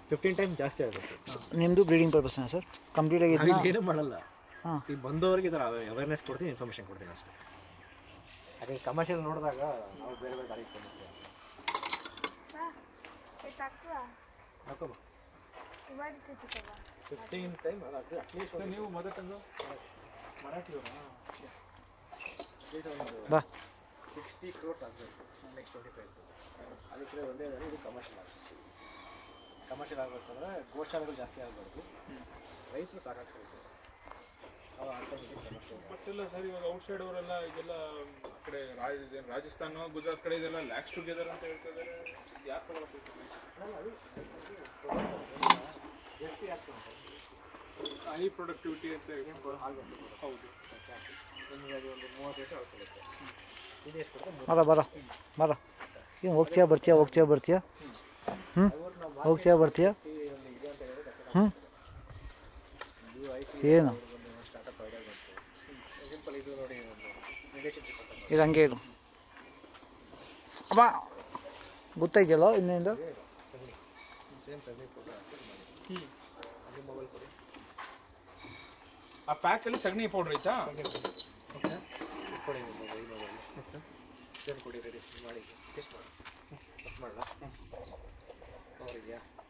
fifteen time ಜಾಸ್ತಿ ಆಗುತ್ತೆ ನಿಮ್ಮದು ಬ್ರೀಡಿಂಗ್ ಪರ್ಪಸ್ನಾ ಸರ್ ಕಂಪ್ಲೀಟಾಗಿ ಇದನ್ನ ನಾವಿಲ್ಲಿ ಏನೂ ಮಾಡಲ್ಲ ಹಾಂ ಈಗ ಬಂದವರಿಗೆ ಈ ಥರ ಅವೇರ್ನೆಸ್ ಕೊಡ್ತೀನಿ ಇನ್ಫಾರ್ಮೇಷನ್ ಕೊಡ್ತೀನಿ ಅಷ್ಟೇ ಹಾಗೆ ಕಮರ್ಷಿಯಲ್ ನೋಡಿದಾಗ ನಾವು ಬೇರೆ ಬೇರೆ ದಾರಿ ಇಟ್ಕೊಂಡಿರ್ತೀವಿ ಹಾಕೋಬ ಫಿಫ್ಟೀನ್ ಟೈಮ್ ಅದಾದ್ರೆ ಅಟ್ಲೀಸ್ಟ್ ನೀವು ಮೊದಲು ಬಾ ಸಿಕ್ಸ್ಟಿ ಕ್ರೋರ್ಸ್ ಆಗಬೇಕು ನೆಕ್ಸ್ಟ್ ಟ್ವೆಂಟಿ ಫೈವ್ ಅದಕ್ಕೆ ಒಂದೇ ದಾರಿ ಇದು ಕಮರ್ಷಿಯಲ್ ಆಗುತ್ತೆ ಕಮರ್ಷಿಯಲ್ ಆಗಬೇಕಂದ್ರೆ ಗೋಶಾಲೆಗಳು ಜಾಸ್ತಿ ಆಗಬಾರ್ದು ರೈತರು ಸಾಕಾಗ್ತದೆ ಅವು ಆಟೋಮೆಟಿಕ್ ಕಮರ್ಷಿಯಲ್ ಮತ್ತೆಲ್ಲ ಸರ್ ಇವಾಗ ಔಟ್ಸೈಡ್ ಅವರೆಲ್ಲ ಇದೆಲ್ಲ ಆ ಕಡೆ ರಾಜ ಇದೇನು ರಾಜಸ್ಥಾನ ಗುಜರಾತ್ ಕಡೆ ಇದೆಲ್ಲ ಲ್ಯಾಕ್ಸ್ ಟುಗೆದರ್ ಅಂತ ಹೇಳ್ತಾ ಇದ್ದಾರೆ ಯಾರು ತಗೊಳಕ್ಕೆ ಜಾಸ್ತಿ ಆಗ್ತದೆ ಹೈ ಪ್ರೊಡಕ್ಟಿವಿಟಿ ಅಂತ ಹೇಳ್ಕೊಂಡು ಹೌದು ನಿಮಗೆ ಅದು ಒಂದು ಮೂವತ್ತು ವರ್ಷ ಆಗ್ತದೆ ಇದು ಎಷ್ಟು ಕೊಡ್ತಾರೆ ಬರ ಬರ ಬರ ಏನು ಹೋಗ್ತೀಯಾ ಬರ್ತೀಯಾ ಹೋಗ್ತೀಯಾ ಬರ್ತೀಯಾ ಹ್ಞೂ ಹೋಗ್ತೀಯಾ ಬರ್ತೀಯಾ ಒಂದು ಇದು ಅಂತ ಹೇಳಿದ್ರೆ ಹ್ಞೂ ಇದು ಐ ಟಿ ಏನು ಒಂದು ಸ್ಟಾರ್ಟಪ್ ಐಡಿಯಾ ಬಂತು ಸಿಂಪಲ್ ಇದು ನೋಡಿ ಒಂದು ರಿಲೇಷನ್ಶಿಪ್ ಅಂತ ಇದು ಹಂಗೆ ಇರು ಅಮ್ಮ ಗೊತ್ತಾಯ್ತಲ್ಲ ಇನ್ನೇನು ಸಗಣಿ ಸೇಮ್ ಸಗಣಿ ಕೂಡ ಮಾಡಿ ಅದು ಮೊಬೈಲ್ ಕೊಡಿ ಆ ಪ್ಯಾಕಲ್ಲಿ ಸಗಣಿ ಪೌಡ್ರ್ ಐತಾ ಓಕೆ ಕೊಡಿ ಮೊಬೈಲ್ ಈ ಮೊಬೈಲ್ ಸೇಮ್ ಕೊಡಿ ರೆಡಿ ಮಾಡಿ ಟೆಸ್ಟ್ ಮಾಡಿ ಟೆಸ್ಟ್ ಮಾಡಲ್ಲ ನೋಡಿದ್ಯಾ